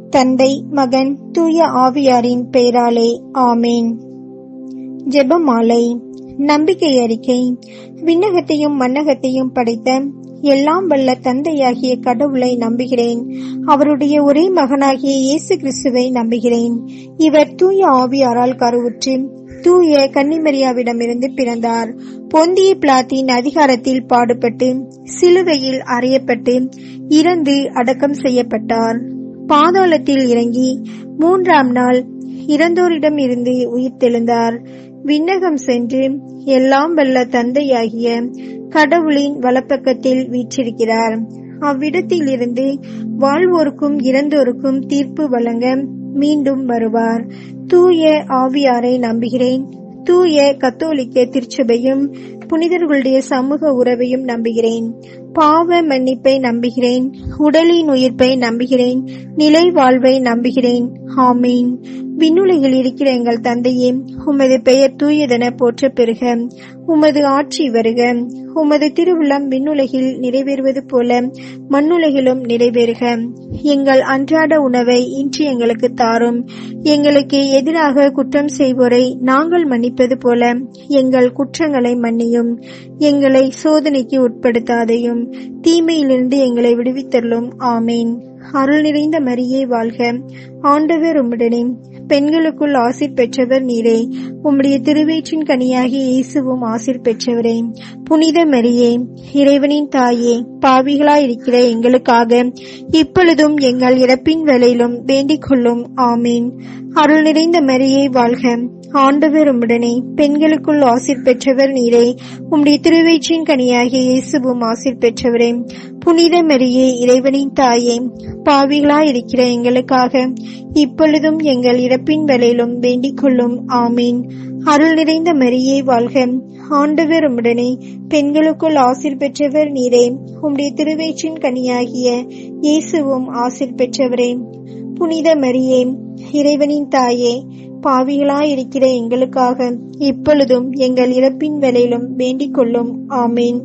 தந்தை மகன் தூய ஆவியாரின் பெயராலே ஆமேன் ஜெபமாலை நம்பிக்கை அறிக்கை விண்ணகத்தையும் மன்னகத்தையும் படைத்த எல்லாம் வல்ல தந்தையாகிய கடவுளை நம்புகிறேன் அவருடைய ஒரே மகனாகிய இயேசு கிறிஸ்துவை நம்புகிறேன் இவர் தூய ஆவியாரால் கருவுற்று தூய கன்னிமரியாவிடமிருந்து பிறந்தார் பொந்திய பிளாத்தின் அதிகாரத்தில் பாடுபட்டு சிலுவையில் அறையப்பட்டு இறந்து அடக்கம் செய்யப்பட்டார் பாதாளத்தில் இறங்கி மூன்றாம் நாள் இறந்தோரிடம் இருந்து உயிர்த்தெழுந்தார் விண்ணகம் சென்று எல்லாம் வல்ல தந்தையாகிய கடவுளின் வலப்பக்கத்தில் வீற்றிருக்கிறார் அவ்விடத்தில் இருந்து வாழ்வோருக்கும் இறந்தோருக்கும் தீர்ப்பு வழங்க மீண்டும் வருவார் தூய ஆவியாரை நம்புகிறேன் தூய கத்தோலிக்க திருச்சபையும் புனிதர்களுடைய சமூக உறவையும் நம்புகிறேன் பாவ மன்னிப்பை நம்புகிறேன் உடலின் உயிர்ப்பை நம்புகிறேன் நிலை வாழ்வை நம்புகிறேன் ஆமீன் விண்ணுலகில் இருக்கிற எங்கள் தந்தையே உமது பெயர் தூயதென போற்ற பெறுக உமது ஆட்சி வருக உமது திருவுள்ளம் விண்ணுலகில் நிறைவேறுவது போல மண்ணுலகிலும் நிறைவேறுக எங்கள் அன்றாட உணவை இன்று எங்களுக்கு தாரும் எங்களுக்கு எதிராக குற்றம் செய்வோரை நாங்கள் மன்னிப்பது போல எங்கள் குற்றங்களை மன்னியும் எங்களை சோதனைக்கு உட்படுத்தாதையும் தீமையிலிருந்து எங்களை விடுவித்தருளும் ஆமேன் அருள் நிறைந்த மரியே வாழ்க ஆண்டவர் உம்முடனே பெண்களுக்குள் ஆசிர் பெற்றவர் நீரே உம்முடைய திருவயிற்றின் கனியாகிய இயேசுவும் ஆசிர் பெற்றவரே புனித மரியே இறைவனின் தாயே பாவிகளாயிருக்கிற எங்களுக்காக இப்பொழுதும் எங்கள் இறப்பின் வேலையிலும் வேண்டிக் கொள்ளும் ஆமீன் அருள் நிறைந்த மரியே வாழ்க ஆண்டவர் உம்முடனே பெண்களுக்குள் ஆசிர் பெற்றவர் நீரே உம்முடைய திருவயிற்றின் கனியாகிய இயேசுவும் ஆசிர் பெற்றவரே புனித மரியே இறைவனின் தாயே பாவிகளாயிருக்கிற எங்களுக்காக இப்பொழுதும் எங்கள் இறப்பின் வேலையிலும் வேண்டிக் கொள்ளும் ஆமீன் அருள் நிறைந்த மரியே வாழ்க ஆண்டவர் உம்முடனே பெண்களுக்குள் ஆசிர் பெற்றவர் நீரே உம்முடைய திருவயிற்றின் கனியாகிய இயேசுவும் ஆசிர் பெற்றவரே புனித மரியே இறைவனின் தாயே பாவிகளாயிருக்கிற எங்களுக்காக இப்பொழுதும் எங்கள் இறப்பின் வேலையிலும் வேண்டிக் கொள்ளும் ஆமீன்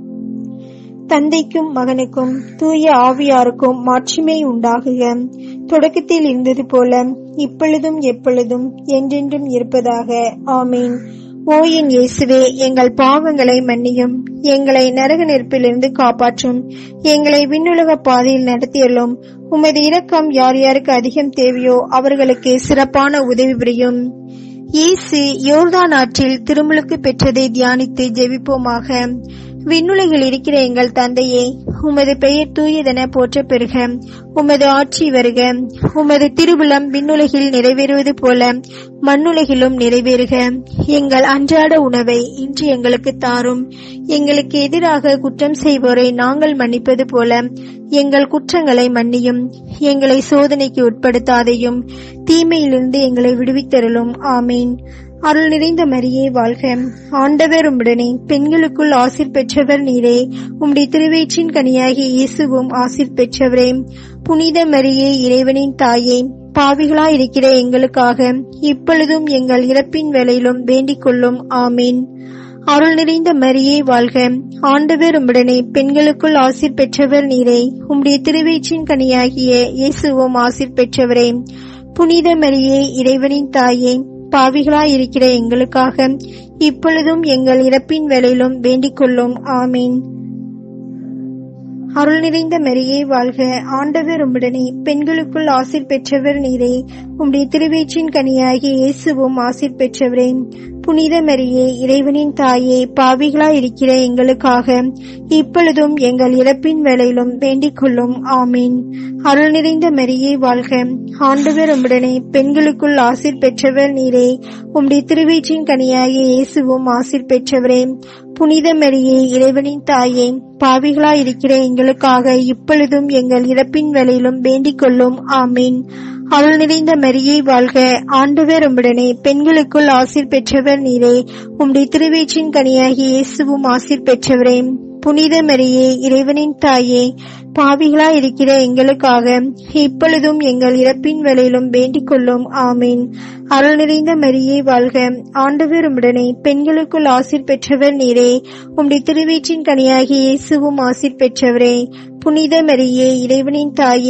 தந்தைக்கும் மகனுக்கும் தூய ஆவியாருக்கும் மாட்சிமை உண்டாகுக தொடக்கத்தில் இருந்தது போல இப்பொழுதும் எப்பொழுதும் என்றென்றும் இருப்பதாக ஆமீன் ஓ என் இயேசுவே எங்கள் பாவங்களை மன்னியும் எங்களை நரக நெருப்பிலிருந்து காப்பாற்றும் எங்களை விண்ணுலக பாதையில் நடத்தியலும் உமது இரக்கம் யார் யாருக்கு அதிகம் தேவையோ அவர்களுக்கு சிறப்பான உதவி புரியும் இயேசு யோர்தான் ஆற்றில் திருமுழுக்கு பெற்றதை தியானித்து ஜெபிப்போமாக விண்ணுலகில் இருக்கிற எங்கள் தந்தையே உமது பெயர் தூயதென போற்ற பெறுக உமது ஆட்சி வருக உமது திருவுளம் விண்ணுலகில் நிறைவேறுவது போல மண்ணுலகிலும் நிறைவேறுக எங்கள் அன்றாட உணவை இன்று எங்களுக்கு தாரும் எங்களுக்கு எதிராக குற்றம் செய்வோரை நாங்கள் மன்னிப்பது போல எங்கள் குற்றங்களை மன்னியும் எங்களை சோதனைக்கு உட்படுத்தாதையும் தீமையிலிருந்து எங்களை விடுவித்தருளும் ஆமீன் அருள் நிறைந்த மரியே வாழ்க ஆண்டவர் உம்முடனே பெண்களுக்குள் ஆசிர் பெற்றவர் நீரே உம்முடைய திருவயிற்றின் கனியாகிய இயேசுவும் ஆசிர் பெற்றவரே புனித மரியே இறைவனின் தாயே பாவிகளாயிருக்கிற எங்களுக்காக இப்பொழுதும் எங்கள் இறப்பின் வேலையிலும் வேண்டிக் கொள்ளும் ஆமீன் அருள் நிறைந்த மரியே வாழ்க ஆண்டவர் உம்முடனே பெண்களுக்குள் ஆசிர் பெற்றவர் நீரே உம்முடைய திருவயிற்றின் கனியாகிய இயேசுவும் ஆசிர் பெற்றவரே புனித மரியே இறைவனின் தாயே பாவிகளாயிருக்கிற எங்களுக்காக இப்பொழுதும் எங்கள் இறப்பின் வேலையிலும் வேண்டிக் கொள்ளும் ஆமீன் அருள் நிறைந்த மரியே வாழ்க ஆண்டவர் உம்முடனே பெண்களுக்குள் ஆசிர் பெற்றவர் நீரே உம்முடைய திருவயிற்றின் கனியாகிய இயேசுவும் ஆசிர் பெற்றவரே புனித மரியே இறைவனின் தாயே பாவிகளாயிருக்கிற எங்களுக்காக இப்பொழுதும் எங்கள் இறப்பின் வேலையிலும் வேண்டிக் கொள்ளும் ஆமீன் அருள் நிறைந்த மரியே வாழ்க ஆண்டவர் உம்முடனே பெண்களுக்குள் ஆசிர் பெற்றவர் நீரே உம்முடைய திருவயிற்றின் கனியாகிய இயேசுவும் ஆசிர் பெற்றவரே புனித மரியே இறைவனின் தாயே பாவிகளாயிருக்கிற எங்களுக்காக இப்பொழுதும் எங்கள் இறப்பின் வேலையிலும் வேண்டிக் கொள்ளும் ஆமீன் அருள் நிறைந்த மரியே வாழ்க ஆண்டவர் உம்முடனே பெண்களுக்குள் ஆசிர் பெற்றவர் நீரே உம்முடைய திருவயிற்றின் கனியாகிய இயேசுவும் ஆசிர் பெற்றவரே புனித மரியே இறைவனின் தாயே பாவிகளாய் இருக்கிற எங்களுக்காக இப்பொழுதும் எங்கள் இறப்பின் வேளையிலும் வேண்டிக் கொள்ளும் ஆமீன் அருள் நிறைந்த மரியே வாழ்க ஆண்டவர் உம்முடனே பெண்களுக்குள் ஆசிர் பெற்றவர் நீரே உம்முடைய திருவீற்றின் கனியாகிய இயேசுவும் ஆசிர் பெற்றவரே புனித மரியே இறைவனின் தாயே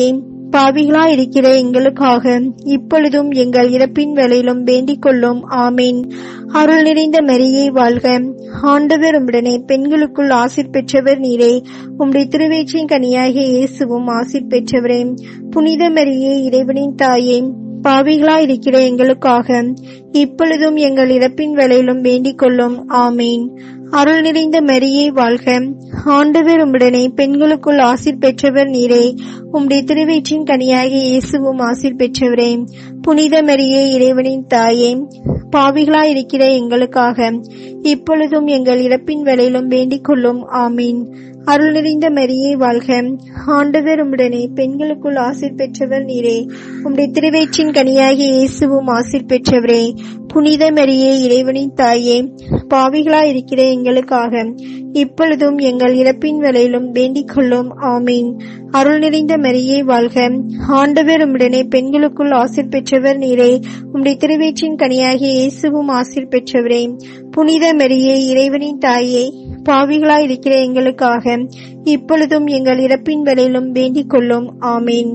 பாவிகளாயிருக்கிற எங்களுக்காக இப்பொழுதும் எங்கள் இறப்பின் வேளையிலும் வேண்டிக் கொள்ளும் ஆமீன் அருள் நிறைந்த மரியே வாழ்க ஆண்டவர் உம்முடனே பெண்களுக்குள் ஆசிர் பெற்றவர் நீரே உம்முடைய திருவேற்றின் கனியாகிய இயேசுவும் ஆசிர் பெற்றவரே புனித மரியே இறைவனின் தாயே பாவிகளாயிருக்கிற எங்களுக்காக இப்பொழுதும் எங்கள் இறப்பின் வேளையிலும் வேண்டிக் கொள்ளும் ஆமீன் அருள் நிறைந்த மரியே வாழ்க ஆண்டவர் உம்முடனே பெண்களுக்குள் ஆசிர் பெற்றவர் நீரே உம்முடைய திருவயிற்றின் கனியாகிய இயேசுவும் ஆசிர் பெற்றவரே புனித மரியே இறைவனின் தாயே பாவிகளாயிருக்கிற எங்களுக்காக இப்பொழுதும் எங்கள் இறப்பின் வேளையிலும் வேண்டிக் கொள்ளும் ஆமீன் அருள் நிறைந்த மரியே வாழ்க ஆண்டவர் உம்முடனே பெண்களுக்குள் ஆசிர் பெற்றவர் நீரே உம்முடைய திருவயிற்றின் கனியாகிய இயேசுவும் ஆசிர் பெற்றவரே புனித மரியே இறைவனின் தாயே பாவிகளாயிருக்கிற எங்களுக்காக இப்பொழுதும் எங்கள் இறப்பின் வேளையிலும் வேண்டிக் கொள்ளும் ஆமீன் அருள் நிறைந்த மரியே வாழ்க ஆண்டவர் உம்முடனே பெண்களுக்குள் ஆசிர் பெற்றவர் நீரே உம்முடைய திருவயிற்றின் கனியாகிய இயேசுவும் ஆசிர் பெற்றவரே புனித மரியே இறைவனின் தாயே பாவிகளாயிருக்கிற எங்களுக்காக இப்பொழுதும் எங்கள் இறப்பின் வேளையிலும் வேண்டிக் கொள்ளும் ஆமீன்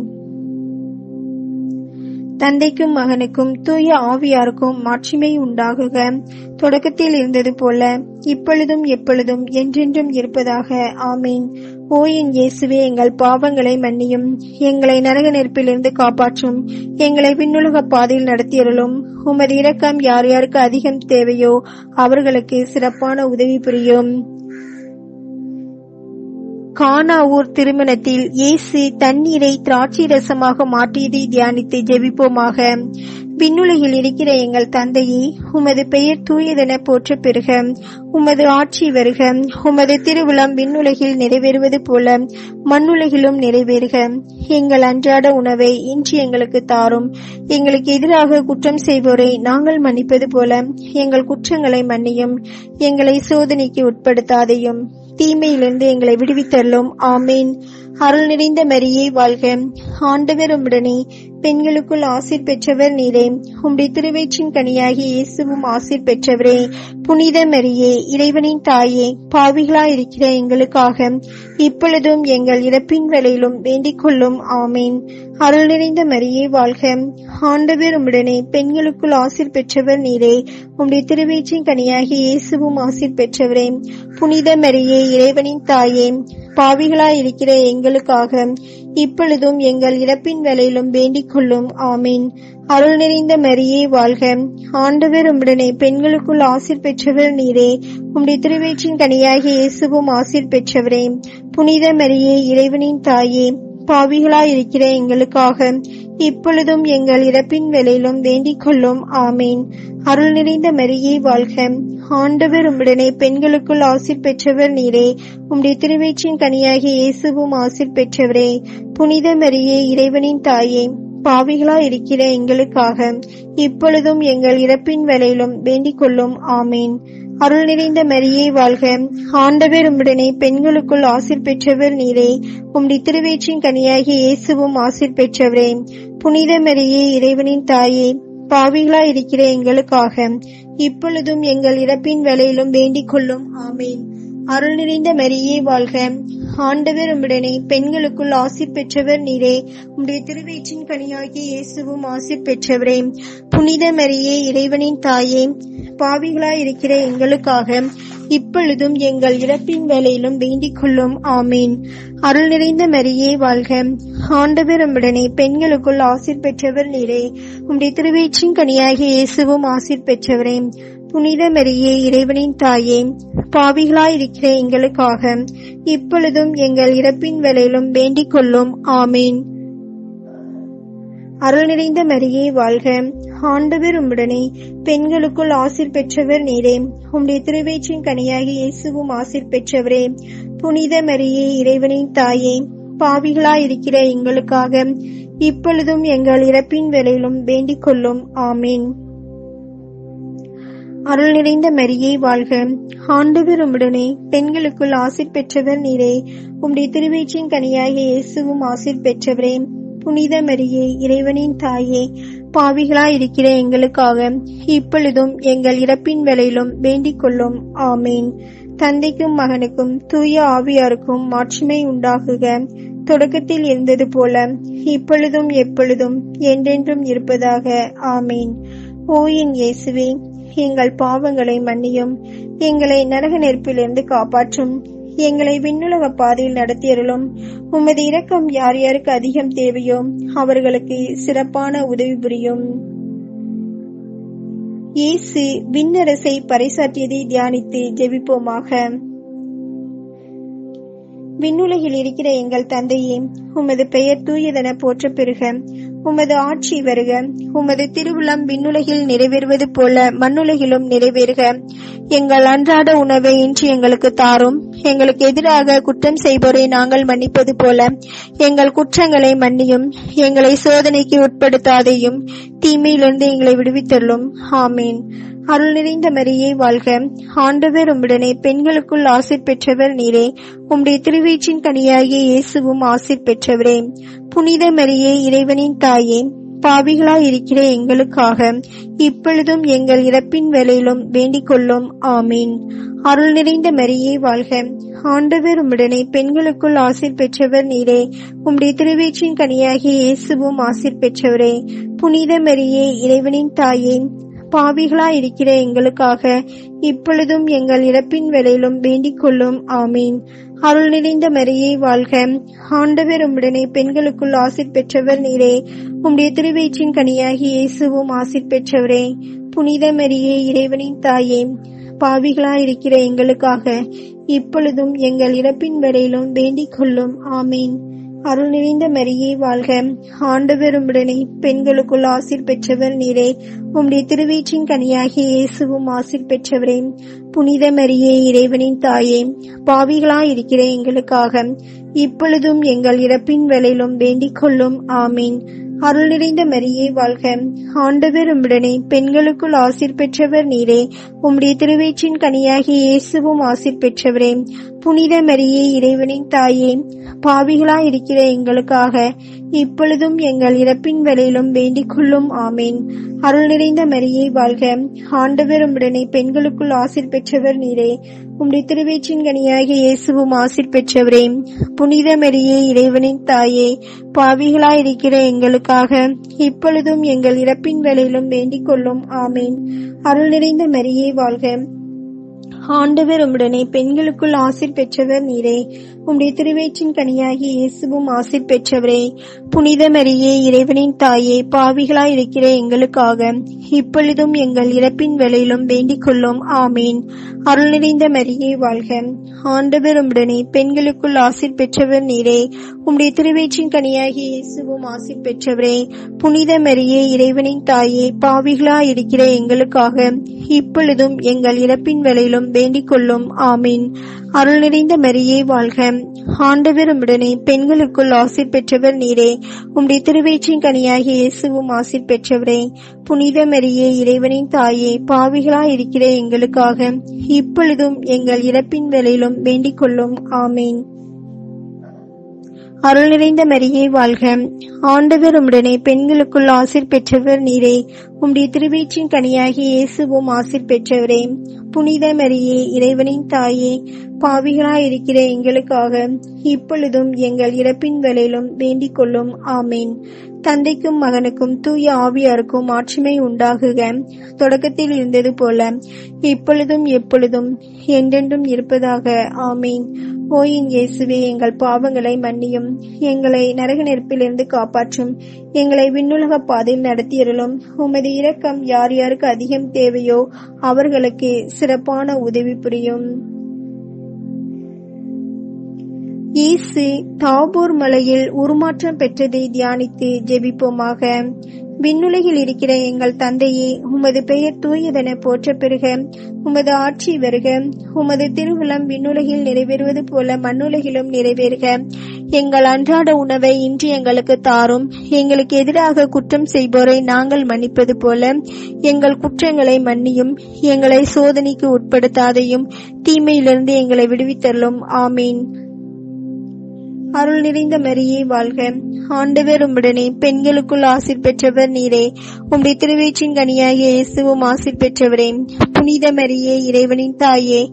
தந்தைக்கும் மகனுக்கும் தூய ஆவியாருக்கும் மாட்சிமை உண்டாகுக தொடக்கத்தில் இருந்தது போல இப்பொழுதும் எப்பொழுதும் என்றென்றும் இருப்பதாக ஆமீன் ஓ என் இயேசுவே எங்கள் பாவங்களை மன்னியும் எங்களை நரக நெருப்பிலிருந்து காப்பாற்றும் எங்களை விண்ணுலக பாதையில் நடத்தியருளும் உமது இரக்கம் யார் யாருக்கு அதிகம் தேவையோ அவர்களுக்கு சிறப்பான உதவி புரியும் கானா ஊர் திருமணத்தில் இயேசு தண்ணீரை திராட்சை ரசமாக மாற்றியதை தியானித்து ஜெபிப்போமாக விண்ணுலகில் இருக்கிற எங்கள் தந்தையே உமது பெயர் தூயதென போற்ற பெறுக உமது ஆட்சி வருக உமது திருவிழம் விண்ணுலகில் நிறைவேறுவது போல மண்ணுலகிலும் நிறைவேறுக எங்கள் அன்றாட உணவை இன்று எங்களுக்கு தாரும் எங்களுக்கு எதிராக குற்றம் செய்வோரை நாங்கள் மன்னிப்பது போல எங்கள் குற்றங்களை மன்னியும் எங்களை சோதனைக்கு உட்படுத்தாதையும் தீமையிலிருந்து எங்களை விடுவித்தள்ளும் ஆமேன் அருள் நிறைந்த மரியே வாழ்க ஆண்டவர் உம்முடனே பெண்களுக்குள் ஆசிர் பெற்றவர் நீரே உம்முடைய திருவேற்றின் கனியாகி இயேசுவும் ஆசிர் பெற்றவரே புனித மரியே இறைவனின் தாயே பாவிகளாயிருக்கிற எங்களுக்காக இப்பொழுதும் எங்கள் இறப்பின் வேளையிலும் வேண்டிக் கொள்ளும் ஆமேன் அருள் நிறைந்த மரியே வாழ்க ஆண்டவர் உம்முடனே பெண்களுக்குள் ஆசிர் பெற்றவர் நீரே உம்முடைய திருவேற்றின் கனியாகி இயேசுவும் ஆசிர் பெற்றவரே புனித மரியே இறைவனின் தாயே பாவிகளாயிருக்கிற எங்களுக்காக இப்பொழுதும் எங்கள் இறப்பின் வேளையிலும் வேண்டிக் கொள்ளும் ஆமீன் அருள் நிறைந்த மரியே வாழ்க ஆண்டவர் உம்முடனே பெண்களுக்குள் ஆசிர் பெற்றவர் நீரே உம்முடைய திருவேற்றின் கனியாகிய இயேசுவும் ஆசிர் பெற்றவரே புனித மரியே இறைவனின் தாயே பாவிகளாயிருக்கிற எங்களுக்காக இப்பொழுதும் எங்கள் இறப்பின் வேளையிலும் வேண்டிக் கொள்ளும் ஆமீன் அருள் நிறைந்த மரியே வாழ்க ஆண்டவர் உம்முடனே பெண்களுக்குள் ஆசிர் பெற்றவர் நீரே உம்முடைய திருவயிற்றின் கனியாகிய இயேசுவும் ஆசிர் பெற்றவரே புனித மரியே இறைவனின் தாயே பாவிகளா இருக்கிற எங்களுக்காக இப்பொழுதும் எங்கள் இறப்பின் வேளையிலும் வேண்டிக் கொள்ளும் ஆமீன் அருள் நிறைந்த மரியே வாழ்க ஆண்டவர் உம்முடனே பெண்களுக்குள் ஆசிர் பெற்றவர் நீரே உம்முடைய திருவேற்றின் கனியாகிய இயேசுவும் ஆசிர் பெற்றவரே புனித மரியே இறைவனின் தாயே பாவிகளா இருக்கிற எங்களுக்காக இப்பொழுதும் எங்கள் இறப்பின் வேளையிலும் வேண்டிக் கொள்ளும் ஆமீன் அருள் நிறைந்த மரியே வாழ்க ஆண்டவர் உம்முடனே பெண்களுக்குள் ஆசிர் பெற்றவர் நீரே உம்முடைய திருவயிற்றின் கனியாகிய இயேசுவும் ஆசிர் பெற்றவரே புனித மரியே இறைவனின் தாயே பாவிகளாய் இருக்கிற எங்களுக்காக இப்பொழுதும் எங்கள் இறப்பின் வேளையிலும் வேண்டிக் கொள்ளும் ஆமீன் அருள் நிறைந்த மரியே வாழ்க ஆண்டவர் உம்முடனே பெண்களுக்குள் ஆசிர் பெற்றவர் நீரே உம்முடைய திருவயிற்றின் கனியாகிய இயேசுவும் ஆசிர் பெற்றவரே புனித மரியே இறைவனின் தாயே பாவிகளாயிருக்கிற எங்களுக்காக இப்பொழுதும் எங்கள் இறப்பின் வேளையிலும் வேண்டிக் கொள்ளும் ஆமீன் அருள் நிறைந்த மரியே வாழ்க ஆண்டவர் உம்முடனே பெண்களுக்குள் ஆசிர் பெற்றவர் நீரே உம்முடைய திருவேற்றின் கனியாகி இயேசுவும் ஆசிர் பெற்றவரே புனித மரியே இறைவனின் தாயே பாவிகளாயிருக்கிற எங்களுக்காக இப்பொழுதும் எங்கள் இறப்பின் வேளையிலும் வேண்டிக் கொள்ளும் ஆமீன் அருள் நிறைந்த மரியே வாழ்க ஆண்டவர் உம்முடனே பெண்களுக்குள் ஆசிர் பெற்றவர் நீரே உம்முடைய திருவயிற்றின் கனியாகிய இயேசுவும் ஆசிர் பெற்றவரே புனித மரியே இறைவனின் தாயே பாவிகளாயிருக்கிற எங்களுக்காக இப்பொழுதும் எங்கள் இறப்பின் வேளையிலும் வேண்டிக் கொள்ளும் ஆமீன் தந்தைக்கும் மகனுக்கும் தூய ஆவியாருக்கும் மாட்சிமை உண்டாகுக தொடக்கத்தில் இருந்தது போல இப்பொழுதும் எப்பொழுதும் என்றென்றும் இருப்பதாக ஆமீன் ஓ என் இயேசுவே எங்கள் பாவங்களை மன்னியும் எங்களை நரக நெருப்பிலிருந்து காப்பாற்றும் எங்களை விண்ணுலக பாதையில் நடத்தியருளும் உமது இரக்கம் யார் யாருக்கு அதிகம் தேவையோ அவர்களுக்கு சிறப்பான உதவி புரியும் இயேசு விண்ணரசை பறைசாற்றியதை தியானித்து ஜெபிப்போமாக விண்ணுலகில் இருக்கிற எங்கள் தந்தையே உமது பெயர் தூயதென போற்ற பெறுக உமது ஆட்சி வருக உமது திருவுளம் விண்ணுலகில் நிறைவேறுவது போல மண்ணுலகிலும் நிறைவேறுக எங்கள் அன்றாட உணவை இன்று எங்களுக்கு தாரும் எங்களுக்கு எதிராக குற்றம் செய்வோரை நாங்கள் மன்னிப்பது போல எங்கள் குற்றங்களை மன்னியும் எங்களை சோதனைக்கு உட்படுத்தாதையும் தீமையிலிருந்து எங்களை விடுவித்தள்ளும் ஆமீன் அருள் நிறைந்த மரியே வாழ்க ஆண்டவர் உம்முடனே பெண்களுக்குள் ஆசிர் பெற்றவர் நீரே உம்முடைய திருவீச்சின் கனியாகிய இயேசுவும் ஆசிர் பெற்றவரே புனித மரியே இறைவனின் தாயே பாவிகளாய் இருக்கிற எங்களுக்காக இப்பொழுதும் எங்கள் இறப்பின் வேலையிலும் வேண்டிக் கொள்ளும் ஆமீன் அருள் நிறைந்த மரியே வாழ்க ஆண்டவர் உம்முடனே பெண்களுக்குள் ஆசிர் பெற்றவர் நீரே உம்முடைய திருவீச்சின் கனியாகிய இயேசுவும் ஆசிர் பெற்றவரே புனித மரியே இறைவனின் தாயே பாவிகளாய் இருக்கிற எங்களுக்காக இப்பொழுதும் எங்கள் இறப்பின் வேலையிலும் வேண்டிக் கொள்ளும் ஆமீன் அருள் நிறைந்த மரியே வாழ்க ஆண்டவர் உம்முடனே பெண்களுக்குள் ஆசிர் பெற்றவர் நீரே உம்முடைய திருவயிற்றின் கனியாகி இயேசுவும் ஆசிர் பெற்றவரே புனித மரியே இறைவனின் தாயே பாவிகளாய் இருக்கிற எங்களுக்காக இப்பொழுதும் எங்கள் இறப்பின் வேலையிலும் வேண்டிக் கொள்ளும் ஆமீன் அருள் நிறைந்த மரியே வாழ்க ஆண்டவர் உம்முடனே பெண்களுக்குள் ஆசிர் பெற்றவர் நீரே உம்முடைய திருவீற்றின் கனியாகிய இயேசுவும் ஆசிர் பெற்றவரே புனித மரியே இறைவனின் தாயே பாவிகளாய் இருக்கிற எங்களுக்காக இப்பொழுதும் எங்கள் இறப்பின் வேலையிலும் வேண்டிக் கொள்ளும் ஆமீன் அருள் நிறைந்த மரியே வாழ்க ஆண்டவர் உம்முடனே பெண்களுக்குள் ஆசிர் பெற்றவர் நீரே உம்முடைய திருவயிற்றின் கனியாகிய இயேசுவும் ஆசிர் பெற்றவரே புனித மரியே இறைவனின் தாயே பாவிகளாய் இருக்கிற எங்களுக்காக இப்பொழுதும் எங்கள் இறப்பின் வேலையிலும் வேண்டிக் கொள்ளும் ஆமீன் அருள் நிறைந்த மரியே வாழ்க ஆண்டவர் உம்முடனே பெண்களுக்குள் ஆசிர் பெற்றவர் நீரே உம்முடைய திருவயிற்றின் கனியாகிய இயேசுவும் ஆசிர் பெற்றவரே புனித மரியே இறைவனின் தாயே பாவிகளாய் இருக்கிற எங்களுக்காக இப்பொழுதும் எங்கள் இறப்பின் வேலையிலும் வேண்டிக் கொள்ளும் ஆமீன் அருள் நிறைந்த மரியே வாழ்க ஆண்டவர் உம்முடனே பெண்களுக்குள் ஆசிர் பெற்றவர் நீரே உம்முடைய திருவயிற்றின் கனியாகி இயேசுவும் ஆசிர் பெற்றவரே புனித மரியே இறைவனின் தாயே பாவிகளாய் இருக்கிற எங்களுக்காக இப்பொழுதும் எங்கள் இறப்பின் வேலையிலும் வேண்டிக் கொள்ளும் ஆமீன் அருள் நிறைந்த மரியே வாழ்க ஆண்டவர் உம்முடனே பெண்களுக்குள் ஆசிர் பெற்றவர் நீரே உம்முடைய திருவயிற்றின் கனியாகி இயேசுவும் ஆசிர் பெற்றவரே புனித மரியே இறைவனின் தாயே பாவிகளாய் இருக்கிற எங்களுக்காக இப்பொழுதும் எங்கள் இறப்பின் வேலையிலும் வேண்டிக் கொள்ளும் ஆமீன் அருள் நிறைந்த மரியே வாழ்க ஆண்டவர் உம்முடனே பெண்களுக்குள் ஆசிர் பெற்றவர் நீரே உம்முடைய திருவயிற்றின் கனியாகிய இயேசுவும் ஆசிர் பெற்றவரே புனித மரியே இறைவனின் தாயே பாவிகளாய் இருக்கிற எங்களுக்காக இப்பொழுதும் எங்கள் இறப்பின் வேலையிலும் வேண்டிக் கொள்ளும் ஆமீன் அருள் நிறைந்த மரியே வாழ்க ஆண்டவர் உம்முடனே பெண்களுக்குள் ஆசிர் பெற்றவர் நீரே உம்முடைய திருவீற்றின் கனியாகிய இயேசுவும் ஆசிர் பெற்றவரே புனித மரியே இறைவனின் தாயே பாவிகளாய் இருக்கிற எங்களுக்காக இப்பொழுதும் எங்கள் இறப்பின் வேலையிலும் வேண்டிக் கொள்ளும் ஆமீன் தந்தைக்கும் மகனுக்கும் தூய ஆவியாருக்கும் ஆட்சிமை உண்டாகுக தொடக்கத்தில் இருந்தது போல இப்பொழுதும் எப்பொழுதும் என்றென்றும் இருப்பதாக ஆமீன் ஓயின் இயேசுவே எங்கள் பாவங்களை மன்னியும் எங்களை நரக நெருப்பிலிருந்து காப்பாற்றும் எங்களை விண்ணுலக பாதையில் நடத்தியருளும் உமது இரக்கம் யார் யாருக்கு அதிகம் தேவையோ அவர்களுக்கு சிறப்பான உதவி புரியும் இயேசு தாபூர் மலையில் உருமாற்றம் பெற்றதை தியானித்து ஜெபிப்போமாக விண்ணுலகில் இருக்கிற எங்கள் தந்தையே உமது பெயர் தூயதென போற்ற பெறுக உமது ஆட்சி வருக உமது திருவுளம் விண்ணுலகில் நிறைவேறுவது போல மண்ணுலகிலும் நிறைவேறுக எங்கள் அன்றாட உணவை இன்று எங்களுக்கு தாரும் எங்களுக்கு எதிராக குற்றம் செய்வோரை நாங்கள் மன்னிப்பது போல எங்கள் குற்றங்களை மன்னியும் எங்களை சோதனைக்கு உட்படுத்தாதையும் தீமையிலிருந்து எங்களை விடுவித்தள்ளும் ஆமீன் அருள் நிறைந்த மரியே வாழ்க ஆண்டவர் உம்முடனே பெண்களுக்குள் ஆசிர் பெற்றவர் நீரே உம்முடைய திருவயிற்றின் கனியாகிய இயேசுவும் ஆசிர் பெற்றவரே புனித மரியே இறைவனின் தாயே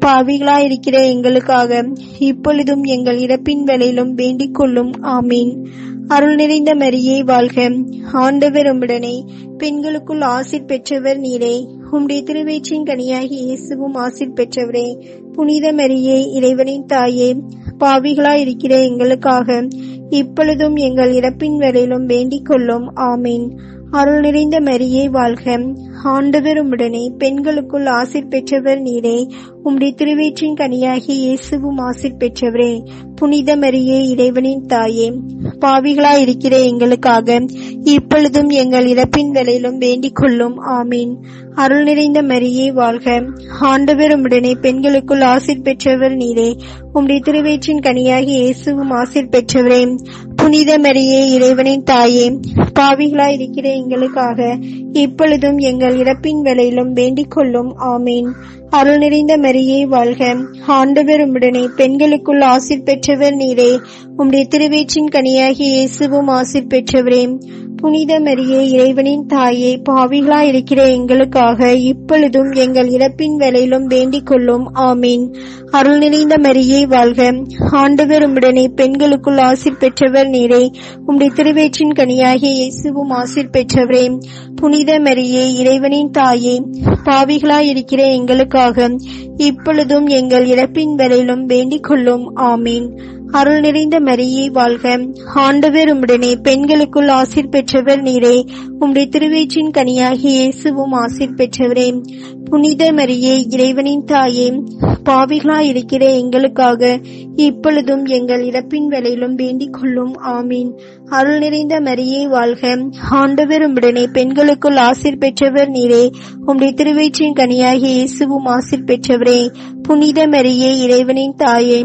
பாவிகளாயிருக்கிற எங்களுக்காக இப்பொழுதும் எங்கள் இறப்பின் வேளையிலும் வேண்டிக் கொள்ளும் ஆமீன் அருள் நிறைந்த மரியே வாழ்க ஆண்டவர் உம்முடனே பெண்களுக்குள் ஆசிர் பெற்றவர் நீரே உம்முடைய திருவயிற்றின் கனியாகி இயேசுவும் ஆசிர் பெற்றவரே புனித மரியே இறைவனின் தாயே பாவிகளாயிருக்கிற எங்களுக்காக இப்பொழுதும் எங்கள் இறப்பின் வேளையிலும் வேண்டிக் கொள்ளும் ஆமீன் அருள் நிறைந்த மரியே வாழ்க ஆண்டவர் உம்முடனே பெண்களுக்குள் ஆசிர் பெற்றவர் நீரே உம்முடைய திருவயிற்றின் கனியாகி இயேசுவும் ஆசிர் பெற்றவரே புனித மரியே இறைவனின் தாயே பாவிகளாயிருக்கிற எங்களுக்காக இப்பொழுதும் எங்கள் இறப்பின் வேளையிலும் வேண்டிக் கொள்ளும் ஆமீன் அருள் நிறைந்த மரியே வாழ்க ஆண்டவர் உம்முடனே பெண்களுக்குள் ஆசிர் பெற்றவர் நீரே உம்முடைய திருவயிற்றின் கனியாகி இயேசுவும் ஆசிர் பெற்றவரே புனித மரியே இறைவனின் தாயே பாவிகளாயிருக்கிற எங்களுக்காக இப்பொழுதும் எங்கள் இறப்பின் வேளையிலும் வேண்டிக் கொள்ளும் ஆமீன் அருள் நிறைந்த மரியே வாழ்க ஆண்டவர் உம்முடனே பெண்களுக்குள் ஆசிர் பெற்றவர் நீரே உம்முடைய திருவேற்றின் கனியாகி இயேசுவும் ஆசிர் பெற்றவரே புனித மரியே இறைவனின் தாயே பாவிகளாய் இருக்கிற எங்களுக்காக இப்பொழுதும் எங்கள் இறப்பின் வேளையிலும் வேண்டிக் கொள்ளும் ஆமீன் அருள் நிறைந்த மரியே வாழ்க ஆண்டவர் உம்முடனே பெண்களுக்குள் ஆசிர் பெற்றவர் நீரே உம்முடைய திருவேற்றின் கனியாகிய இயேசுவும் ஆசிர் பெற்றவரே புனித மரியே இறைவனின் தாயே பாவிகளாய் இருக்கிற எங்களுக்காக இப்பொழுதும் எங்கள் இறப்பின் வேளையிலும் வேண்டிக் கொள்ளும் ஆமீன் அருள் நிறைந்த மரியே வாழ்க ஆண்டவர் உம்முடனே பெண்களுக்குள் ஆசிர் பெற்றவர் நீரே உம்முடைய திருவேற்றின் கனியாகிய இயேசுவும் ஆசிர் பெற்றவரே புனித மரியே இறைவனின் தாயே பாவிகளாய் இருக்கிற எங்களுக்காக இப்பொழுதும் எங்கள் இறப்பின் வேளையிலும் வேண்டிக் கொள்ளும் ஆமீன் அருள் நிறைந்த மரியே வாழ்க ஆண்டவர் உம்முடனே பெண்களுக்குள் ஆசிர் பெற்றவர் நீரே உம்முடைய திருவயிற்றின் கனியாகிய இயேசுவும் ஆசிர் பெற்றவரே புனித மரியே இறைவனின் தாயே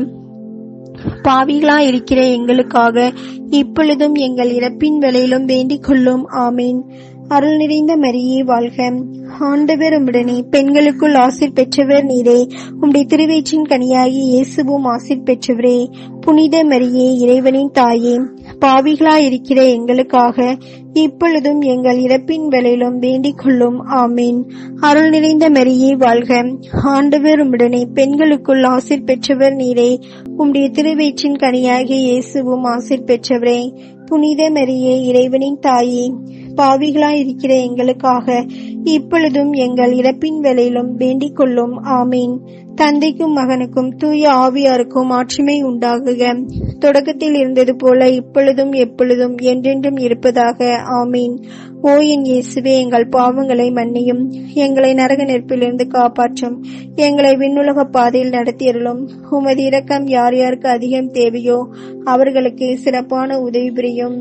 பாவிகளா இருக்கிற எங்களுக்காக இப்பொழுதும் எங்கள் இறப்பின் வேளையிலும் வேண்டிக் கொள்ளும் ஆமீன் அருள் நிறைந்த மரியே வாழ்க ஆண்டவர் உம்முடனே பெண்களுக்குள் ஆசிர் பெற்றவர் நீரே உம்முடைய திருவயிற்றின் கனியாகி இயேசுவும் ஆசிர் பெற்றவரே புனித மரியே இறைவனின் தாயே பாவிகளாய் இருக்கிற எங்களுக்காக இப்பொழுதும் எங்கள் இறப்பின் வேளையிலும் வேண்டிக் கொள்ளும் ஆமீன் அருள் நிறைந்த மரியே வாழ்க ஆண்டவர் உம்முடனே பெண்களுக்குள் ஆசிர் பெற்றவர் நீரே உம்முடைய திருவயிற்றின் கனியாகிய இயேசுவும் ஆசிர் பெற்றவரே புனித மரியே இறைவனின் தாயே பாவிகளாய் இருக்கிற எங்களுக்காக இப்பொழுதும் எங்கள் இறப்பின் வேளையிலும் வேண்டிக் கொள்ளும் ஆமீன் தந்தைக்கும் மகனுக்கும் தூய ஆவியாருக்கும் ஆட்சிமை உண்டாகுக தொடக்கத்தில் இருந்தது போல இப்பொழுதும் எப்பொழுதும் என்றென்றும் இருப்பதாக ஆமீன் ஓ என் இயேசுவே எங்கள் பாவங்களை மன்னியும் எங்களை நரக நெருப்பிலிருந்து காப்பாற்றும் எங்களை விண்ணுலக பாதையில் நடத்தியருளும் உமது இரக்கம் யார் யாருக்கு அதிகம் தேவையோ அவர்களுக்கு சிறப்பான உதவி புரியும்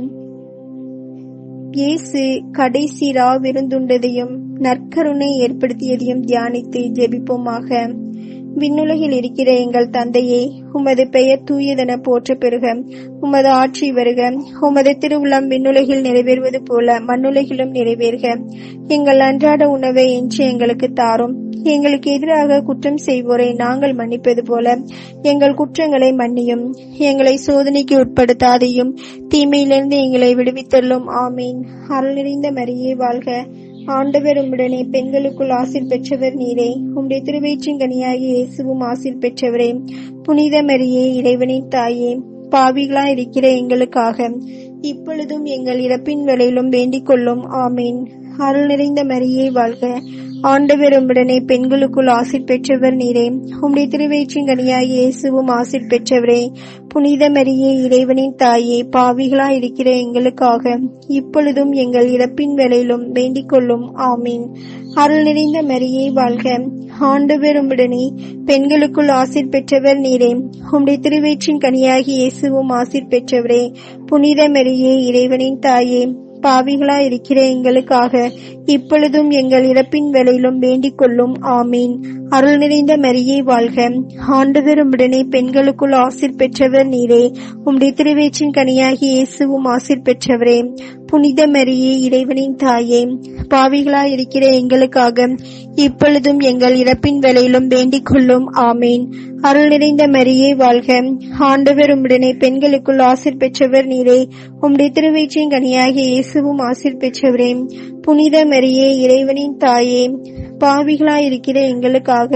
இயேசு கடைசி ரா விருந்துண்டதையும் நற்கருணை ஏற்படுத்தியதையும் தியானித்து ஜெபிப்போமாக விண்ணுலகில் இருக்கிற எங்கள் தந்தையே உமது பெயர் தூயதென போற்ற பெறுக உமது ஆட்சி வருக உமது திருவுளம் விண்ணுலகில் நிறைவேறுவது போல மண்ணுலகிலும் நிறைவேறுக எங்கள் அன்றாட உணவை என்று எங்களுக்கு தாரும் எங்களுக்கு எதிராக குற்றம் செய்வோரை நாங்கள் மன்னிப்பது போல எங்கள் குற்றங்களை மன்னியும் எங்களை சோதனைக்கு உட்படுத்தாதையும் தீமையிலிருந்து எங்களை விடுவித்தள்ளும் ஆமீன் அருள் நிறைந்த மரியே வாழ்க ஆண்டவர் உம்முடனே பெண்களுக்குள் ஆசிர் பெற்றவர் நீரே உம்முடைய திருவயிற்றின் கனியாகிய இயேசுவும் ஆசிர் பெற்றவரே புனித மரியே இறைவனின் தாயே பாவிகளாய் இருக்கிற எங்களுக்காக இப்பொழுதும் எங்கள் இறப்பின் வேளையிலும் வேண்டிக் கொள்ளும் ஆமீன் அருள் நிறைந்த மரியே வாழ்க ஆண்டவர் உம்முடனே பெண்களுக்குள் ஆசிர் பெற்றவர் நீரே உம்முடைய திருவயிற்றின் கனியாகிய இயேசுவும் ஆசிர் பெற்றவரே புனித மரியே இறைவனின் தாயே பாவிகளாய் இருக்கிற எங்களுக்காக இப்பொழுதும் எங்கள் இறப்பின் வேளையிலும் வேண்டிக் கொள்ளும் ஆமீன் அருள் நிறைந்த மரியே வாழ்க ஆண்டவர் உம்முடனே பெண்களுக்குள் ஆசிர் பெற்றவர் நீரே உம்முடைய திருவயிற்றின் கனியாகிய இயேசுவும் ஆசிர் பெற்றவரே புனித மரியே இறைவனின் தாயே பாவிகளாய் இருக்கிற எங்களுக்காக இப்பொழுதும் எங்கள் இறப்பின் வேளையிலும் வேண்டிக் கொள்ளும் ஆமீன் அருள் நிறைந்த மரியே வாழ்க ஆண்டவர் உம்முடனே பெண்களுக்குள் ஆசிர் பெற்றவர் நீரே உம்முடைய திருவேற்றின் கனியாகி இயேசுவும் ஆசிர் பெற்றவரே புனித மரியே இறைவனின் தாயே பாவிகளாய் இருக்கிற எங்களுக்காக இப்பொழுதும் எங்கள் இறப்பின் வேளையிலும் வேண்டிக் கொள்ளும் ஆமீன் அருள் நிறைந்த மரியே வாழ்க ஆண்டவர் உம்முடனே பெண்களுக்குள் ஆசிர் பெற்றவர் நீரே உம்முடைய திருவயிற்றின் கனியாகிய இயேசுவும் ஆசிர் பெற்றவரே புனித மரியே இறைவனின் தாயே பாவிகளாய் இருக்கிற எங்களுக்காக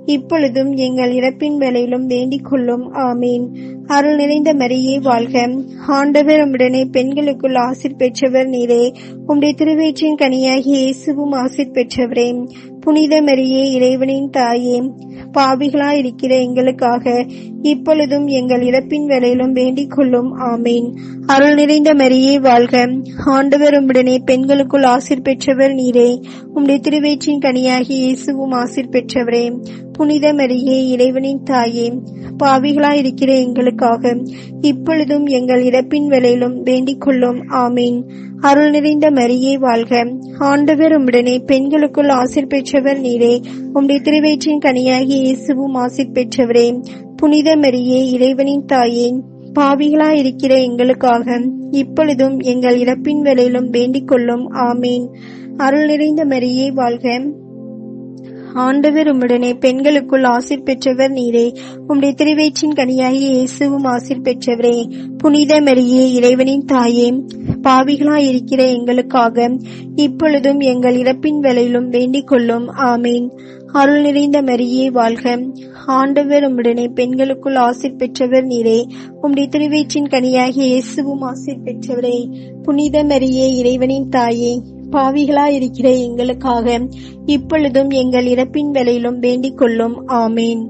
இப்பொழுதும் எங்கள் இறப்பின் வேளையிலும் வேண்டிக் கொள்ளும் ஆமீன் அருள் நிறைந்த மரியே வாழ்க ஆண்டவர் உம்முடனே பெண்களுக்குள் ஆசிர் பெற்றவர் நீரே உம்முடைய திருவயிற்றின் கனியாகிய இயேசுவும் ஆசிர் பெற்றவரே புனித மரியே இறைவனின் தாயே பாவிகளாயிருக்கிற எங்களுக்காக இப்பொழுதும் எங்கள் இறப்பின் வேளையிலும் வேண்டிக் கொள்ளும் ஆமீன் அருள் நிறைந்த மரியே வாழ்க ஆண்டவர் உம்முடனே பெண்களுக்குள் ஆசிர் பெற்றவர் நீரே உம்முடைய திருவயிற்றின் கனியாகிய இயேசுவும் ஆசிர் பெற்றவரே புனித மரியே இறைவனின் தாயே பாவிகளாயிருக்கிற எங்களுக்காக இப்பொழுதும் எங்கள் இறப்பின் வேளையிலும் வேண்டிக் கொள்ளும் ஆமீன் அருள் நிறைந்த மரியே வாழ்க ஆண்டவர் உம்முடனே பெண்களுக்குள் ஆசிர் பெற்றவர் நீரே உம்முடைய திருவயிற்றின் கனியாகிய இயேசுவும் ஆசிர் பெற்றவரே புனித மரியே இறைவனின் தாயே பாவிகளாயிருக்கிற எங்களுக்காக இப்பொழுதும் எங்கள் இறப்பின் வேளையிலும் வேண்டிக் கொள்ளும் ஆமீன் அருள் நிறைந்த மரியே வாழ்க ஆண்டவர் உம்முடனே பெண்களுக்குள் ஆசிர் பெற்றவர் நீரே உம்முடைய திருவயிற்றின் கனியாகிய இயேசுவும் ஆசிர் பெற்றவரே புனித மரியே இறைவனின் தாயே பாவிகளாயிருக்கிற எங்களுக்காக இப்பொழுதும் எங்கள் இறப்பின் வேளையிலும் வேண்டிக் கொள்ளும் ஆமீன் அருள் நிறைந்த மரியே வாழ்க ஆண்டவர் உம்முடனே பெண்களுக்குள் ஆசிர் பெற்றவர் நீரே உம்முடைய திருவயிற்றின் கனியாகிய இயேசுவும் ஆசிர் பெற்றவரே புனித மரியே இறைவனின் தாயே பாவிகளாயிருக்கிற எங்களுக்காக இப்பொழுதும் எங்கள் இறப்பின் வேளையிலும் வேண்டிக் கொள்ளும் ஆமீன்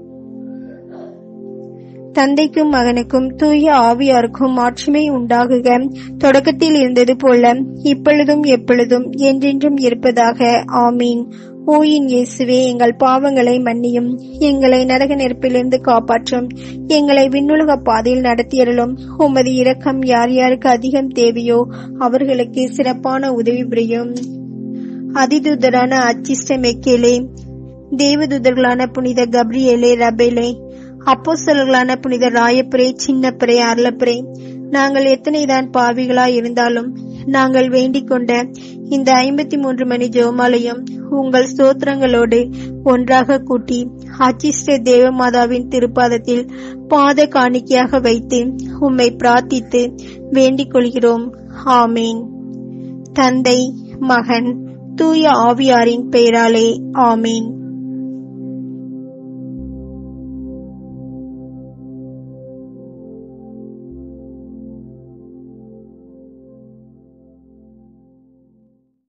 தந்தைக்கும் மகனுக்கும் தூய ஆவியாருக்கும் மாட்சிமை உண்டாகுக தொடக்கத்தில் இருந்தது போல இப்பொழுதும் எப்பொழுதும் என்றென்றும் இருப்பதாக ஆமீன் ஓயின் இயேசுவே எங்கள் பாவங்களை மன்னியும் எங்களை நரக நெருப்பிலிருந்து காப்பாற்றும் எங்களை விண்ணுலக பாதையில் நடத்தியறலும் உமது இரக்கம் யார் யாருக்கு அதிகம் தேவையோ அவர்களுக்கு சிறப்பான உதவி புரியும் அதிதூதரான அச்சிஷ்ட மெக்கேலே தேவதூதர்களான புனித கப்ரியேலே ரபேலே அப்போஸ்தலர்களான புனித ராயப்புரே சின்னப்பரே அருளப்புரே நாங்கள் எத்தனைதான் பாவிகளாய் இருந்தாலும் நாங்கள் வேண்டிக் கொண்ட இந்த ஐம்பத்தி மூன்று மணி ஜெபமாலையும் உங்கள் ஸ்தோத்திரங்களோடு ஒன்றாக கூட்டி அச்சிஷ்ட தேவமாதாவின் திருப்பாதத்தில் பாத காணிக்கையாக வைத்து உம்மை பிரார்த்தித்து வேண்டிக் கொள்கிறோம் ஆமீன் தந்தை மகன் தூய ஆவியாரின் பெயராலே ஆமீன்